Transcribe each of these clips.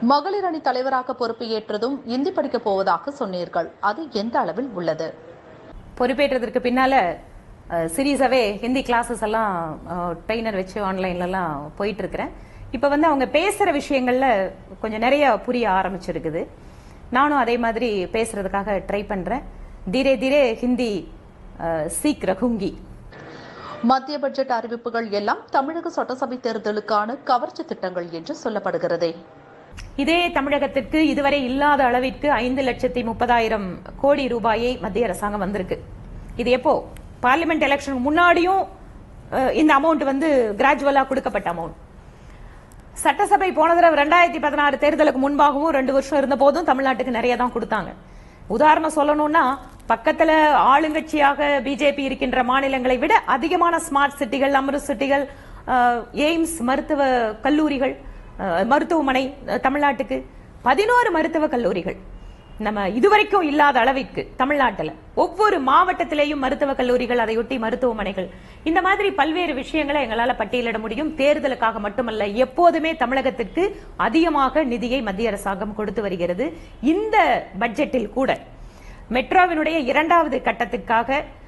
மகளிர் அணி தலைவராக பொறுப்பேற்றதும் இந்தி படிக்கப் போவதாக சொன்னீர்கள் அது எந்த அளவில் உள்ளது பொறுப்பேற்றதற்கு பின்னால சீரியஸாகவே ஹிந்தி கிளாஸஸ் எல்லாம் ட்ரெயினர் வச்சு ஆன்லைன்லலாம் போயிட்டு இருக்கிறேன் இப்போ வந்து அவங்க பேசுகிற விஷயங்கள்ல கொஞ்சம் நிறைய புரிய ஆரம்பிச்சிருக்குது நானும் அதே மாதிரி பேசுறதுக்காக ட்ரை பண்ணுறேன் தீரே தீரே ஹிந்தி அஹ், சீக் ரகுங்கி மத்திய பட்ஜெட் அறிவிப்புகள் எல்லாம் தமிழக சட்டசபை தேர்தலுக்கான கவர்ச்சி திட்டங்கள் என்று சொல்லப்படுகிறதே இதே தமிழகத்திற்கு இதுவரை இல்லாத அளவிற்கு ஐந்து லட்சத்தி முப்பதாயிரம் கோடி ரூபாயை மத்திய அரசாங்கம் வந்திருக்கு இது எப்போ பார்லிமெண்ட் எலெக்ஷனுக்கு முன்னாடியும் அஹ், இந்த அமௌண்ட் வந்து கிராஜுவலா கொடுக்கப்பட்ட அமௌண்ட் சட்டசபை போன தடவை ரெண்டாயிரத்தி பதினாறு தேர்தலுக்கு முன்பாகவும் ரெண்டு வருஷம் இருந்த போதும் தமிழ்நாட்டுக்கு நிறைய தான் கொடுத்தாங்க உதாரணம் சொல்லணும்னா பக்கத்துல ஆளுங்கட்சியாக பிஜேபி இருக்கின்ற மாநிலங்களை விட அதிகமான ஸ்மார்ட் சிட்டிகள் அமிர்த் சிட்டிகள் அஹ், எய்ம்ஸ் மருத்துவ கல்லூரிகள் அஹ், மருத்துவமனை அஹ், தமிழ்நாட்டுக்கு பதினோரு மருத்துவ கல்லூரிகள் நம்ம இதுவரைக்கும் இல்லாத அளவிற்கு தமிழ்நாட்டுல ஒவ்வொரு மாவட்டத்திலேயும் மருத்துவ கல்லூரிகள் அதையொட்டி மருத்துவமனைகள் இந்த மாதிரி பல்வேறு விஷயங்களை எங்களால பட்டியலிட முடியும் தேர்தலுக்காக மட்டுமல்ல எப்போதுமே தமிழகத்திற்கு அதிகமாக நிதியை மத்திய அரசாங்கம் கொடுத்து வருகிறது இந்த பட்ஜெட்டில் கூட மெட்ரோவினுடைய இரண்டாவது கட்டத்திற்காக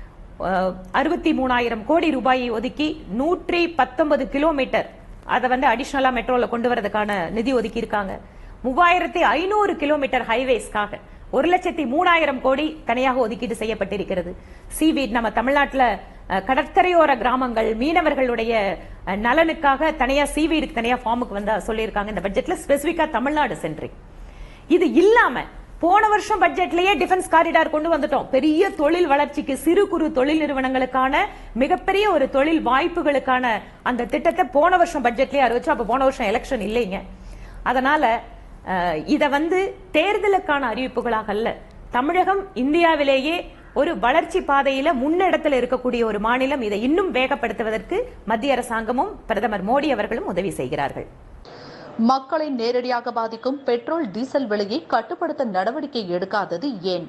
அறுபத்தி மூணாயிரம் கோடி ரூபாயை ஒதுக்கி நூற்றி பத்தொன்பது கிலோமீட்டர் அதை வந்து அடிஷனலா மெட்ரோல கொண்டு வரதுக்கான நிதி ஒதுக்கி இருக்காங்க மூவாயிரத்தி ஐநூறு கிலோமீட்டர் ஹைவேஸ்க்காக ஒரு லட்சத்தி மூணாயிரம் கோடி தனியாக ஒதுக்கீடு செய்யப்பட்டிருக்கிறது சீவீட் நம்ம தமிழ்நாட்டுல அஹ், கடற்கரையோர கிராமங்கள் மீனவர்களுடைய அஹ், நலனுக்காக தனியா சீவீடுக்கு தனியா ஃபார்முக்கு வந்து சொல்லியிருக்காங்க இந்த பட்ஜெட்ல ஸ்பெசிபிக்கா தமிழ்நாடு சென்ட்ரிக் இது இல்லாம போன வருஷம் பட்ஜெட்லயே டிஃபென்ஸ் காரிடார் கொண்டு வந்துட்டோம் பெரிய தொழில் வளர்ச்சிக்கு சிறு குறு தொழில் நிறுவனங்களுக்கான மிகப்பெரிய ஒரு தொழில் வாய்ப்புகளுக்கான அந்த திட்டத்தை போன வருஷம் பட்ஜெட்லயே அறிவிச்சு அப்ப போன வருஷம் எலெக்ஷன் இல்லைங்க அதனால அஹ், இத வந்து தேர்தலுக்கான அறிவிப்புகளாக அல்ல தமிழகம் இந்தியாவிலேயே ஒரு வளர்ச்சி பாதையில முன்னிடத்தில் இருக்கக்கூடிய ஒரு மாநிலம் இதை இன்னும் வேகப்படுத்துவதற்கு மத்திய அரசாங்கமும் பிரதமர் மோடி அவர்களும் உதவி செய்கிறார்கள் மக்களை நேரடியாக பாதிக்கும் பெட்ரோல் டீசல் விலையை கட்டுப்படுத்த நடவடிக்கை எடுக்காதது ஏன்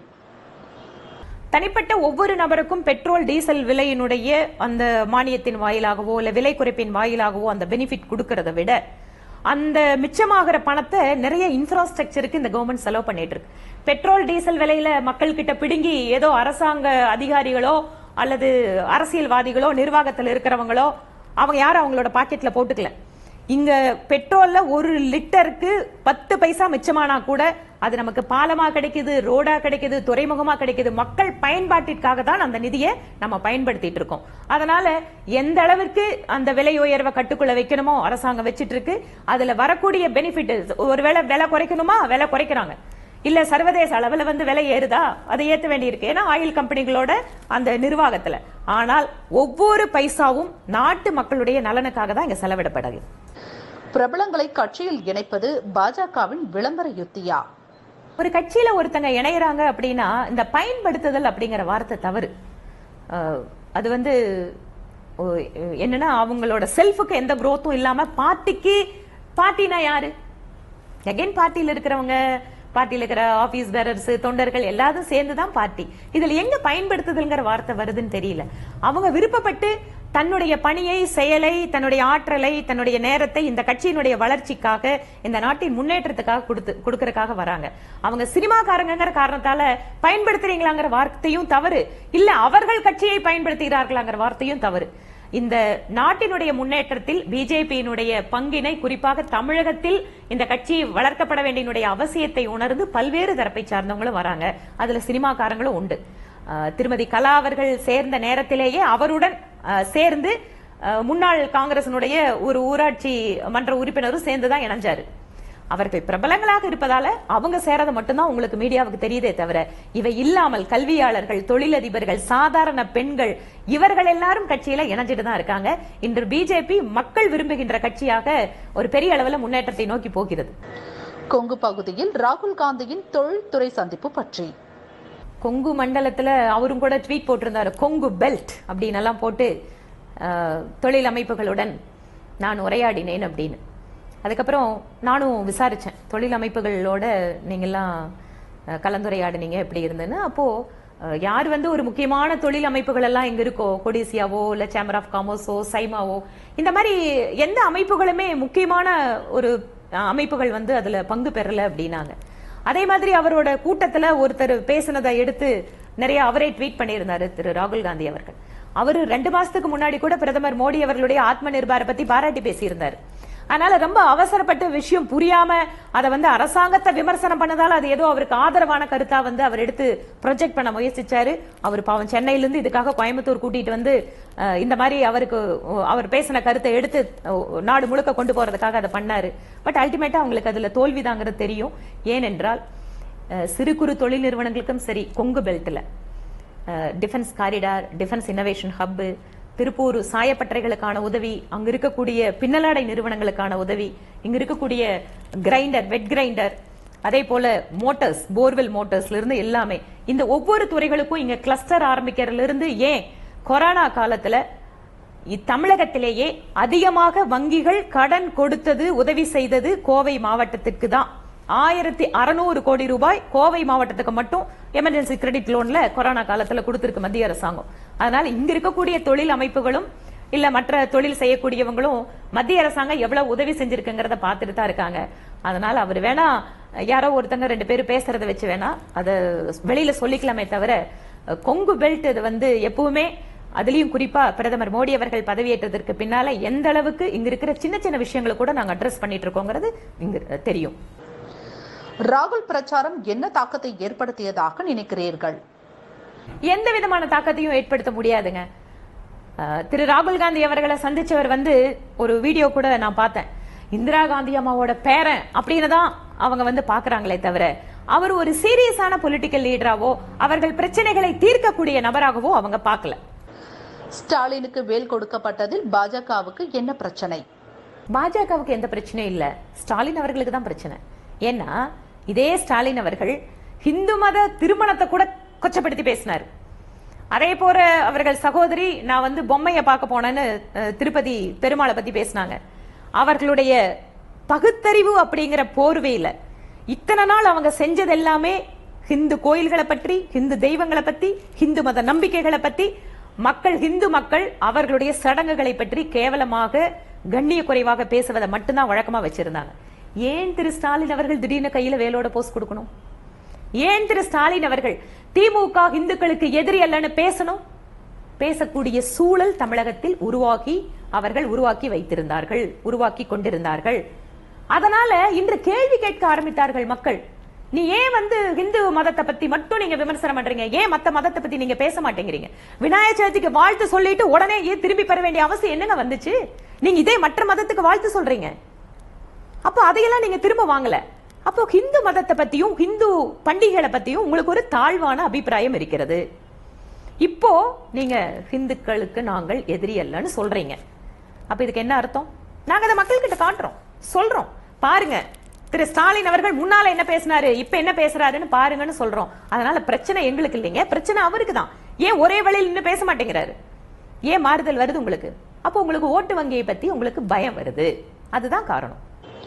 தனிப்பட்ட ஒவ்வொரு நபருக்கும் பெட்ரோல் டீசல் விலையினுடைய அந்த மானியத்தின் வாயிலாகவோ இல்ல விலை குறைப்பின் வாயிலாகவோ அந்த பெனிஃபிட் கொடுக்கறத விட அந்த மிச்சமாகிற பணத்தை நிறைய இன்ஃப்ராஸ்ட்ரக்சருக்கு இந்த கவர்மெண்ட் செலவு பண்ணிட்டு இருக்கு பெட்ரோல் டீசல் விலையில மக்கள் கிட்ட பிடுங்கி ஏதோ அரசாங்க அதிகாரிகளோ அல்லது அரசியல்வாதிகளோ நிர்வாகத்தில் இருக்கிறவங்களோ அவங்க யாரும் அவங்களோட பாக்கெட்ல போட்டுக்கல இங்க பெட்ரோல்ல ஒரு லிட்டருக்கு பத்து பைசா மிச்சமானா கூட அது நமக்கு பாலமா கிடைக்குது ரோடா கிடைக்குது துறைமுகமா கிடைக்குது மக்கள் பயன்பாட்டிற்காக தான் அந்த நிதியை நம்ம பயன்படுத்திட்டு இருக்கோம் அதனால எந்த அளவிற்கு அந்த விலை உயர்வை கட்டுக்குள்ள வைக்கணுமோ அரசாங்கம் வச்சிட்டு இருக்கு அதுல வரக்கூடிய பெனிஃபிட் ஒருவேளை விலை குறைக்கணுமா விலை குறைக்கிறாங்க இல்ல சர்வதேச அளவுல வந்து விலை ஏறுதா அதை ஏத்த வேண்டியிருக்கு ஏன்னா ஆயில் கம்பெனிகளோட அந்த நிர்வாகத்துல ஆனால் ஒவ்வொரு பைசாவும் நாட்டு மக்களுடைய நலனுக்காக தான் இங்க செலவிடப்படுது பிரபலங்களை கட்சியில் இணைப்பது பாஜகவின் விளம்பர யுத்தியா ஒரு கட்சியில ஒருத்தங்க இணையறாங்க அப்படின்னா இந்த பயன்படுத்துதல் அப்படிங்கிற வார்த்தை தவறு அஹ், அது வந்து ஓ, என்னன்னா அவங்களோட செல்ஃபுக்கு எந்த growth-உம் இல்லாம பார்ட்டிக்கு பார்ட்டினா யாரு அகைன் பார்ட்டியில் இருக்கிறவங்க பார்ட்டியில் இருக்கிற ஆபீஸ் பேரர்ஸ் தொண்டர்கள் எல்லாரும் சேர்ந்து தான் பார்ட்டி இதுல எங்க பயன்படுத்துதல்ங்கிற வார்த்தை வருதுன்னு தெரியல அவங்க விருப்பப்பட்டு தன்னுடைய பணியை செயலை தன்னுடைய ஆற்றலை தன்னுடைய நேரத்தை இந்த கட்சியினுடைய வளர்ச்சிக்காக இந்த நாட்டின் முன்னேற்றத்துக்காக கொடுத்து கொடுக்கறதுக்காக வராங்க அவங்க சினிமாக்காரங்கிற காரணத்தால பயன்படுத்துறீங்களாங்கிற வார்த்தையும் தவறு இல்ல அவர்கள் கட்சியை பயன்படுத்துகிறார்களாங்கிற வார்த்தையும் தவறு இந்த நாட்டினுடைய முன்னேற்றத்தில் பிஜேபியினுடைய பங்கினை குறிப்பாக தமிழகத்தில் இந்த கட்சி வளர்க்கப்பட வேண்டியனுடைய அவசியத்தை உணர்ந்து பல்வேறு தரப்பை சார்ந்தவங்களும் வராங்க அதுல சினிமாக்காரங்களும் உண்டு அஹ், திருமதி கலா அவர்கள் சேர்ந்த நேரத்திலேயே அவருடன் அஹ், சேர்ந்து அஹ், முன்னாள் காங்கிரசினுடைய ஒரு ஊராட்சி மன்ற உறுப்பினரும் சேர்ந்து தான் இணைஞ்சாரு அவர்கள் பிரபலங்களாக இருப்பதால அவங்க சேரது மட்டும்தான் உங்களுக்கு மீடியாவுக்கு தெரியுதே தவிர இவை இல்லாமல் கல்வியாளர்கள் தொழிலதிபர்கள் சாதாரண பெண்கள் இவர்கள் எல்லாரும் கட்சியில இணைஞ்சிட்டு தான் இருக்காங்க இன்று பிஜேபி மக்கள் விரும்புகின்ற கட்சியாக ஒரு பெரிய அளவுல முன்னேற்றத்தை நோக்கி போகிறது கொங்கு பகுதியில் ராகுல் காந்தியின் தொழில்துறை சந்திப்பு பற்றி கொங்கு மண்டலத்துல அவரும் கூட ட்வீட் போட்டிருந்தாரு கொங்கு பெல்ட் அப்படின்னு எல்லாம் போட்டு அஹ், தொழில் அமைப்புகளுடன் நான் உரையாடினேன் அப்படின்னு அதுக்கப்புறம் நானும் விசாரிச்சேன் தொழில் அமைப்புகளோட நீங்கெல்லாம் அஹ், கலந்துரையாடுனீங்க எப்படி இருந்ததுன்னு அப்போ அஹ், யார் வந்து ஒரு முக்கியமான தொழில் அமைப்புகள் எல்லாம் இங்க இருக்கோ கொடிசியாவோ இல்ல சேம்பர் ஆஃப் காமர்ஸோ சைமாவோ இந்த மாதிரி எந்த அமைப்புகளுமே முக்கியமான ஒரு அஹ், அமைப்புகள் வந்து அதுல பங்கு பெறல அப்படின்னாங்க அதே மாதிரி அவரோட கூட்டத்துல ஒருத்தர் பேசினதை எடுத்து நிறைய அவரே ட்வீட் பண்ணியிருந்தாரு திரு ராகுல் காந்தி அவர்கள் அவரு ரெண்டு மாசத்துக்கு முன்னாடி கூட பிரதமர் மோடி அவர்களுடைய ஆத்ம நிர்பார பத்தி பாராட்டி பேசியிருந்தாரு அதனால ரொம்ப அவசரப்பட்டு விஷயம் புரியாம அதை வந்து அரசாங்கத்தை விமர்சனம் பண்ணதால அது ஏதோ அவருக்கு ஆதரவான கருத்தா வந்து அவர் எடுத்து ப்ரொஜெக்ட் பண்ண முயற்சிச்சாரு அவர் பாவம் சென்னையில இருந்து இதுக்காக கோயம்புத்தூர் கூட்டிட்டு வந்து அஹ், இந்த மாதிரி அவருக்கு அஹ், அவர் பேசின கருத்தை எடுத்து அஹ், நாடு முழுக்க கொண்டு போறதுக்காக அதை பண்ணாரு பட் அல்டிமேட்டா அவங்களுக்கு அதுல தோல்விதாங்கிறது தெரியும் ஏனென்றால் அஹ், சிறு குறு தொழில் நிறுவனங்களுக்கும் சரி கொங்கு பெல்ட்ல defence corridor defence innovation hub Tiruppur சாயப்பட்டறைகளுக்கான உதவி அங்க இருக்கக்கூடிய பின்னலாடை நிறுவனங்களுக்கான உதவி இங்க இருக்கக்கூடிய கிரைண்டர் வெட் கிரைண்டர் அதே போல மோட்டார்ஸ் போர்வெல் மோட்டார்ஸ்ல இருந்து எல்லாமே இந்த ஒவ்வொரு துறைகளுக்கும் இங்க கிளஸ்டர் ஆரம்பிக்கிறதுல இருந்து ஏன் கொரோனா காலத்துல இ- தமிழகத்திலேயே அதிகமாக வங்கிகள் கடன் கொடுத்தது உதவி செய்தது கோவை மாவட்டத்திற்கு தான் ஆயிரத்தி அறுநூறு கோடி ரூபாய் கோவை மாவட்டத்துக்கு மட்டும் எமர்ஜென்சி கிரெடிட் லோன்ல கொரோனா காலத்துல கொடுத்திருக்கு மத்திய அரசாங்கம் அதனால இங்க இருக்கக்கூடிய தொழில் அமைப்புகளும் இல்ல மற்ற தொழில் செய்யக்கூடியவங்களும் மத்திய அரசாங்கம் எவ்வளவு உதவி செஞ்சிருக்குங்கிறத பார்த்துட்டு தான் இருக்காங்க அதனால அவர் வேணா யாரோ ஒருத்தங்க ரெண்டு பேரும் பேசுறத வச்சு வேணா அதை வெளியில சொல்லிக்கலாமே தவிர கொங்கு பெல்ட் இது வந்து எப்பவுமே அதுலயும் குறிப்பா பிரதமர் மோடி அவர்கள் பதவியேற்றதற்கு பின்னால எந்த அளவுக்கு இங்க இருக்கிற சின்ன சின்ன விஷயங்களை கூட நாங்க அட்ரஸ் பண்ணிட்டு இருக்கோங்கிறது இங்க தெரியும் ராகுல் பிரச்சாரம் என்ன தாக்கத்தை ஏற்படுத்தியதாக நினைக்கிறீர்கள் எந்த விதமான தாக்கத்தையும் ஏற்படுத்த முடியாதுங்க அஹ், திரு ராகுல் காந்தி அவர்களை சந்திச்சவர் வந்து ஒரு வீடியோ கூட நான் பார்த்தேன் இந்திரா காந்தி அம்மாவோட பேரன் அப்படின்னு தான் அவங்க வந்து பாக்குறாங்களே தவிர அவர் ஒரு சீரியஸான பொலிட்டிக்கல் லீடராவோ அவர்கள் பிரச்சனைகளை தீர்க்கக்கூடிய நபராகவோ அவங்க பார்க்கல ஸ்டாலினுக்கு வேல் கொடுக்கப்பட்டதில் பாஜகவுக்கு என்ன பிரச்சனை பாஜகவுக்கு எந்த பிரச்சனையும் இல்ல ஸ்டாலின் அவர்களுக்கு தான் பிரச்சனை ஏன்னா இதே ஸ்டாலின் அவர்கள் இந்து மத திருமணத்தை கூட கொச்சப்படுத்தி பேசினார் அதே போல அவர்கள் சகோதரி நான் வந்து பொம்மையை பார்க்க போனேன்னு அஹ், திருப்பதி பெருமாளை பத்தி பேசினாங்க அவர்களுடைய பகுத்தறிவு அப்படிங்கிற போர்வையில இத்தனை நாள் அவங்க செஞ்சது எல்லாமே ஹிந்து கோயில்களை பற்றி ஹிந்து தெய்வங்களை பத்தி ஹிந்து மத நம்பிக்கைகளை பத்தி மக்கள் ஹிந்து மக்கள் அவர்களுடைய சடங்குகளை பற்றி கேவலமாக கண்ணிய குறைவாக பேசுவதை மட்டும்தான் வழக்கமா வச்சிருந்தாங்க ஏன் திரு ஸ்டாலின் அவர்கள் திடீர்னு கையில வேலோட போஸ்ட் கொடுக்கணும் ஏன் திரு ஸ்டாலின் அவர்கள் திமுக இந்துக்களுக்கு எதிரி அல்லன்னு பேசணும் பேசக்கூடிய சூழல் தமிழகத்தில் உருவாக்கி அவர்கள் உருவாக்கி வைத்திருந்தார்கள் உருவாக்கி கொண்டிருந்தார்கள் அதனால இன்று கேள்வி கேட்க ஆரம்பித்தார்கள் மக்கள் நீ ஏன் வந்து இந்து மதத்தை பத்தி மட்டும் நீங்க விமர்சனம் பண்றீங்க ஏன் மத்த மதத்தை பத்தி நீங்க பேச மாட்டேங்கிறீங்க விநாயகர் சதுர்த்திக்கு வாழ்த்து சொல்லிட்டு உடனே ஏன் திரும்பி பெற வேண்டிய அவசியம் என்னங்க வந்துச்சு நீங்க இதே மற்ற மதத்துக்கு வாழ்த்து சொல்றீங்க அப்போ அதையெல்லாம் நீங்க திரும்ப வாங்கல அப்போ ஹிந்து மதத்தை பத்தியும் ஹிந்து பண்டிகைகளை பத்தியும் உங்களுக்கு ஒரு தாழ்வான அபிப்பிராயம் இருக்கிறது இப்போ நீங்க ஹிந்துக்களுக்கு நாங்கள் எதிரி அல்லன்னு சொல்றீங்க அப்ப இதுக்கு என்ன அர்த்தம் நாங்க அதை மக்கள்கிட்ட காட்டுறோம் சொல்றோம் பாருங்க திரு ஸ்டாலின் அவர்கள் முன்னால என்ன பேசினாரு இப்ப என்ன பேசுறாருன்னு பாருங்கன்னு சொல்றோம் அதனால பிரச்சனை எங்களுக்கு இல்லைங்க பிரச்சனை அவருக்கு தான் ஏன் ஒரே வழியில் நின்று பேச மாட்டேங்கிறாரு ஏன் மாறுதல் வருது உங்களுக்கு அப்போ உங்களுக்கு ஓட்டு வங்கியை பத்தி உங்களுக்கு பயம் வருது அதுதான் காரணம்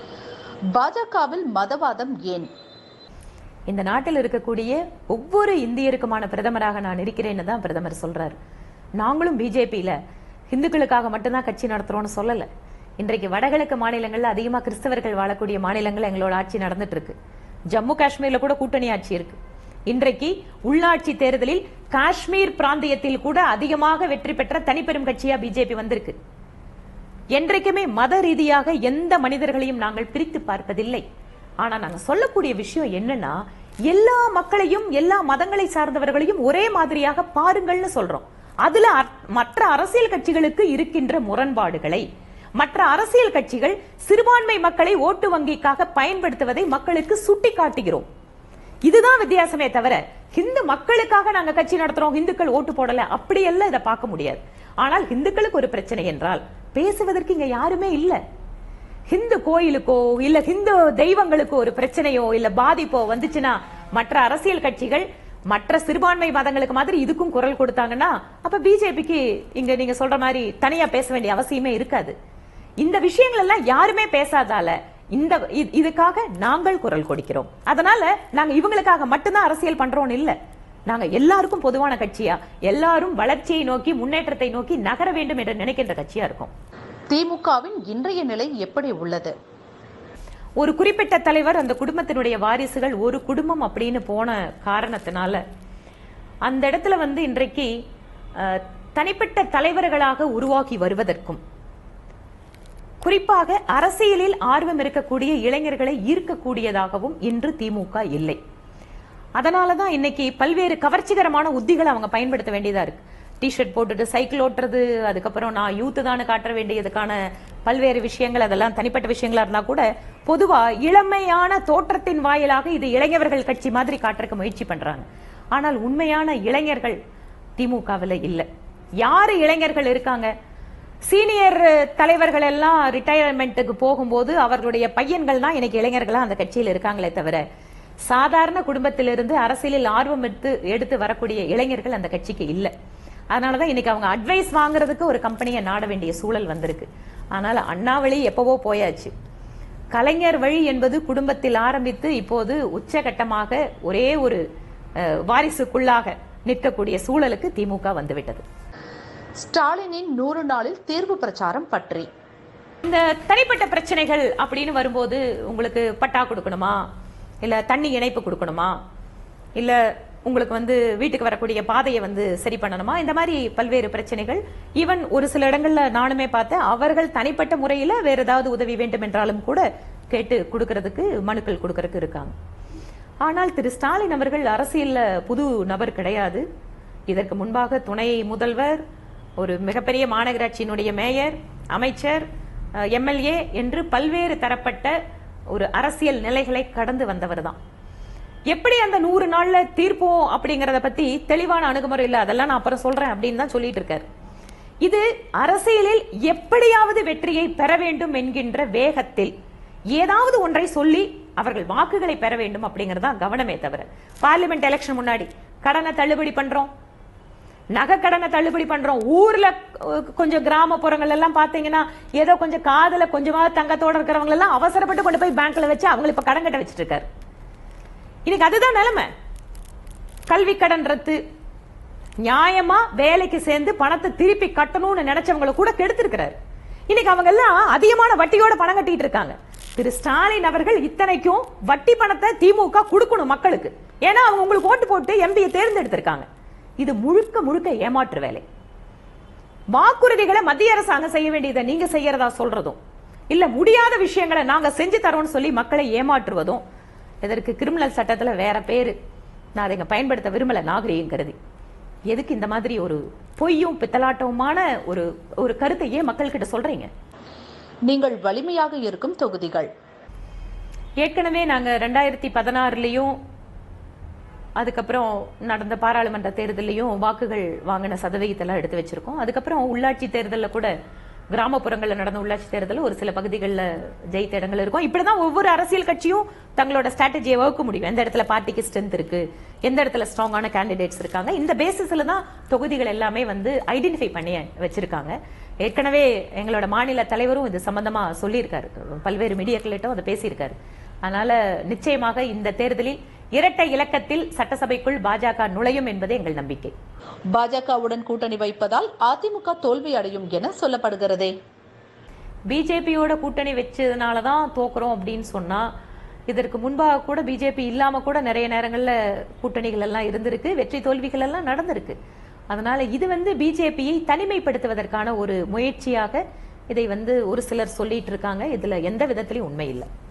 பாஜகவில் மதவாதம் ஏன் இந்த நாட்டில் இருக்கக்கூடிய ஒவ்வொரு இந்தியருக்குமான பிரதமராக நான் இருக்கிறேன்னு தான் பிரதமர் சொல்றாரு நாங்களும் பிஜேபியில இந்துக்களுக்காக மட்டும்தான் கட்சி நடத்துறோம்னு சொல்லல இன்றைக்கு வடகிழக்கு மாநிலங்கள்ல அதிகமா கிறிஸ்தவர்கள் வாழக்கூடிய மாநிலங்கள் எங்களோட ஆட்சி நடந்துட்டு இருக்கு ஜம்மு காஷ்மீர்ல கூட கூட்டணி ஆட்சி இருக்கு இன்றைக்கு உள்ளாட்சி தேர்தலில் காஷ்மீர் பிராந்தியத்தில் கூட அதிகமாக வெற்றி பெற்ற தனிப்பெரும் கட்சியா பிஜேபி வந்திருக்கு என்றைக்குமே மத ரீதியாக எந்த மனிதர்களையும் நாங்கள் பிரித்து பார்ப்பதில்லை ஆனா நாங்க சொல்லக்கூடிய விஷயம் என்னன்னா எல்லா மக்களையும் எல்லா மதங்களை சார்ந்தவர்களையும் ஒரே மாதிரியாக பாருங்கள்னு சொல்றோம் அதுல அர்- மற்ற அரசியல் கட்சிகளுக்கு இருக்கின்ற முரண்பாடுகளை மற்ற அரசியல் கட்சிகள் சிறுபான்மை மக்களை ஓட்டு வங்கிக்காக பயன்படுத்துவதை மக்களுக்கு சுட்டி காட்டுகிறோம் இதுதான் வித்தியாசமே தவிர ஹிந்து மக்களுக்காக நாங்க கட்சி நடத்துறோம் ஹிந்துக்கள் ஓட்டு போடல அப்படியெல்லாம் இதை பார்க்க முடியாது ஆனால் ஹிந்துக்களுக்கு ஒரு பிரச்சனை என்றால் பேசுவதற்கு இங்க யாருமே இல்ல ஹிந்து கோயிலுக்கோ இல்ல ஹிந்து தெய்வங்களுக்கோ ஒரு பிரச்சனையோ இல்ல பாதிப்போ வந்துச்சுன்னா மற்ற அரசியல் கட்சிகள் மற்ற சிறுபான்மை மதங்களுக்கு மாதிரி இதுக்கும் குரல் கொடுத்தாங்கன்னா அப்ப பிஜேபிக்கு இங்க நீங்க சொல்ற மாதிரி தனியா பேச வேண்டிய அவசியமே இருக்காது இந்த விஷயங்கள் எல்லாம் யாருமே பேசாதால இந்த இ- இதுக்காக நாங்கள் குரல் கொடுக்கிறோம் அதனால நாங்க இவங்களுக்காக மட்டும்தான் அரசியல் பண்றோம்னு இல்ல நாங்க எல்லாருக்கும் பொதுவான கட்சியா எல்லாரும் வளர்ச்சியை நோக்கி முன்னேற்றத்தை நோக்கி நகர வேண்டும் என்று நினைக்கின்ற கட்சியா இருக்கோம் திமுகவின் இன்றைய நிலை எப்படி உள்ளது ஒரு குறிப்பிட்ட தலைவர் அந்த குடும்பத்தினுடைய வாரிசுகள் ஒரு குடும்பம் அப்படின்னு போன காரணத்தினால அந்த இடத்துல வந்து இன்றைக்கு அஹ், தனிப்பட்ட தலைவர்களாக உருவாகி வருவதற்கும் குறிப்பாக அரசியலில் ஆர்வம் இருக்கக்கூடிய இளைஞர்களை ஈர்க்கக்கூடியதாகவும் இன்று திமுக இல்லை அதனால தான் இன்னைக்கு பல்வேறு கவர்ச்சிகரமான உத்திகளை அவங்க பயன்படுத்த வேண்டியதா இருக்கு டிஷர்ட் போட்டுட்டு சைக்கிள் ஓட்டுறது அதுக்கப்புறம் நான் யூத்து தான் காட்ட வேண்டியதுக்கான பல்வேறு விஷயங்கள் அதெல்லாம் தனிப்பட்ட விஷயங்களா இருந்தா கூட பொதுவா இளமையான தோற்றத்தின் வாயிலாக இது இளைஞர்கள் கட்சி மாதிரி காட்டுறதுக்கு முயற்சி பண்றாங்க ஆனால் உண்மையான இளைஞர்கள் திமுகவில் இல்லை யாரு இளைஞர்கள் இருக்காங்க சீனியர் தலைவர்கள் எல்லாம் ரிட்டையர்மெண்ட்டுக்கு போகும்போது அவர்களுடைய பையன்கள் தான் இன்னைக்கு இளைஞர்களா அந்த கட்சியில் இருக்காங்களே தவிர சாதாரண குடும்பத்திலிருந்து அரசியலில் ஆர்வம் எடுத்து எடுத்து வரக்கூடிய இளைஞர்கள் அந்த கட்சிக்கு இல்லை அதனாலதான் இன்னைக்கு அவங்க அட்வைஸ் வாங்குறதுக்கு ஒரு கம்பெனியை நாட வேண்டிய சூழல் வந்திருக்கு அதனால அண்ணாவளி எப்பவோ போயாச்சு கலைஞர் வழி என்பது குடும்பத்தில் ஆரம்பித்து இப்போது உச்சகட்டமாக ஒரே ஒரு அஹ், வாரிசுக்குள்ளாக நிற்கக்கூடிய சூழலுக்கு திமுக வந்துவிட்டது ஸ்டாலினின் நூறு நாளில் தேர்வு பிரச்சாரம் பற்றி இந்த தனிப்பட்ட பிரச்சனைகள் அப்படின்னு வரும்போது உங்களுக்கு பட்டா கொடுக்கணுமா இல்ல தண்ணி இணைப்பு கொடுக்கணுமா இல்ல உங்களுக்கு வந்து வீட்டுக்கு வரக்கூடிய பாதையை வந்து சரி பண்ணணுமா இந்த மாதிரி பல்வேறு பிரச்சனைகள் ஈவன் ஒரு சில இடங்கள்ல நானுமே பார்த்தேன் அவர்கள் தனிப்பட்ட முறையில வேற ஏதாவது உதவி வேண்டும் என்றாலும் கூட கேட்டு கொடுக்கறதுக்கு மனுக்கள் கொடுக்கறதுக்கு இருக்காங்க ஆனால் திரு ஸ்டாலின் அவர்கள் அரசியல்ல புது நபர் கிடையாது இதற்கு முன்பாக துணை முதல்வர் ஒரு மிகப்பெரிய மாநகராட்சியினுடைய மேயர் அமைச்சர் எம்எல்ஏ என்று பல்வேறு தரப்பட்ட ஒரு அரசியல் நிலைகளை கடந்து வந்தவர் தான் எப்படி அந்த நூறு நாள்ல தீர்ப்போம் அப்படிங்கறத பத்தி தெளிவான அணுகுமுறை இல்ல அதெல்லாம் நான் அப்புறம் சொல்றேன் அப்படின்னு தான் சொல்லிட்டு இருக்காரு இது அரசியலில் எப்படியாவது வெற்றியை பெற வேண்டும் என்கின்ற வேகத்தில் ஏதாவது ஒன்றை சொல்லி அவர்கள் வாக்குகளை பெற வேண்டும் அப்படிங்கறதா கவனமே தவிர பார்லிமெண்ட் எலெக்ஷன் முன்னாடி கடனை தள்ளுபடி பண்றோம் நகை கடனை தள்ளுபடி பண்றோம் ஊர்ல அஹ், கொஞ்சம் கிராமப்புறங்கள் எல்லாம் பாத்தீங்கன்னா ஏதோ கொஞ்சம் காதுல கொஞ்சமாவது தங்கத்தோட இருக்கிறவங்க எல்லாம் அவசரப்பட்டு கொண்டு போய் பேங்க்ல வச்சு அவங்க இப்ப கடன் கட்ட வச்சிட்டு இருக்காரு இன்னைக்கு அதுதான் நிலைமை கல்வி கடன் ரத்து நியாயமா வேலைக்கு சேர்ந்து பணத்தை திருப்பி கட்டணும்னு நினைச்சவங்கள கூட கெடுத்திருக்கிறாரு இன்னைக்கு அவங்க எல்லாம் அதிகமான வட்டியோட பணம் கட்டிட்டு இருக்காங்க திரு ஸ்டாலின் அவர்கள் இத்தனைக்கும் வட்டி பணத்தை திமுக கொடுக்கணும் மக்களுக்கு ஏன்னா அவங்க உங்களுக்கு ஓட்டு போட்டு எம்பியை தேர்ந்தெடுத்திருக்காங்க இது முழுக்க முழுக்க ஏமாற்று வேலை வாக்குறுதிகளை மத்திய அரசாங்கம் செய்ய வேண்டியதை நீங்க செய்யறதா சொல்றதும் இல்ல முடியாத விஷயங்களை நாங்க செஞ்சு தரோம்னு சொல்லி மக்களை ஏமாற்றுவதும் இதற்கு கிரிமினல் சட்டத்துல வேற பேரு நான் அதை இங்க பயன்படுத்த விரும்பல நாகரிகம் கருதி எதுக்கு இந்த மாதிரி ஒரு பொய்யும் பித்தலாட்டவுமான ஒரு ஒரு கருத்தை ஏன் மக்கள்கிட்ட சொல்றீங்க நீங்கள் வலிமையாக இருக்கும் தொகுதிகள் ஏற்கனவே நாங்க ரெண்டாயிரத்தி பதினாறுலயும் அதுக்கப்புறம் நடந்த பாராளுமன்ற தேர்தலையும் வாக்குகள் வாங்கின சதவிகிதத்தெல்லாம் எடுத்து வச்சிருக்கோம் அதுக்கப்புறம் உள்ளாட்சி தேர்தலில் கூட கிராமப்புறங்களில் நடந்த உள்ளாட்சி தேர்தலில் ஒரு சில பகுதிகளில் ஜெயித்த இடங்கள் இருக்கும் இப்படிதான் ஒவ்வொரு அரசியல் கட்சியும் தங்களோட ஸ்ட்ராட்டஜியை வகுக்க முடியும் எந்த இடத்துல பார்ட்டிக்கு ஸ்ட்ரென்த் இருக்கு எந்த இடத்துல ஸ்ட்ராங்கான கேண்டிடேட்ஸ் இருக்காங்க இந்த பேசிஸ்ல தான் தொகுதிகள் எல்லாமே வந்து ஐடென்டிஃபை பண்ணி வச்சிருக்காங்க ஏற்கனவே எங்களோட மாநில தலைவரும் இது சம்பந்தமா சொல்லியிருக்காரு பல்வேறு மீடியாக்களிட்டும் அதை பேசியிருக்காரு அதனால நிச்சயமாக இந்த தேர்தலில் இரட்டை இலக்கத்தில் சட்டசபைக்குள் பாஜக நுழையும் என்பது எங்கள் நம்பிக்கை பாஜகவுடன் கூட்டணி வைப்பதால் அதிமுக தோல்வி அடையும் என சொல்லப்படுகிறதே பிஜேபியோட கூட்டணி வச்சதுனால தான் தோக்குறோம் அப்படின்னு சொன்னா இதற்கு முன்பாக கூட பிஜேபி இல்லாம கூட நிறைய நேரங்கள்ல கூட்டணிகள் எல்லாம் இருந்திருக்கு வெற்றி தோல்விகள் எல்லாம் நடந்திருக்கு அதனால இது வந்து பிஜேபியை தனிமைப்படுத்துவதற்கான ஒரு முயற்சியாக இதை வந்து ஒரு சிலர் சொல்லிட்டு இருக்காங்க இதுல எந்த விதத்திலையும் உண்மை இல்லை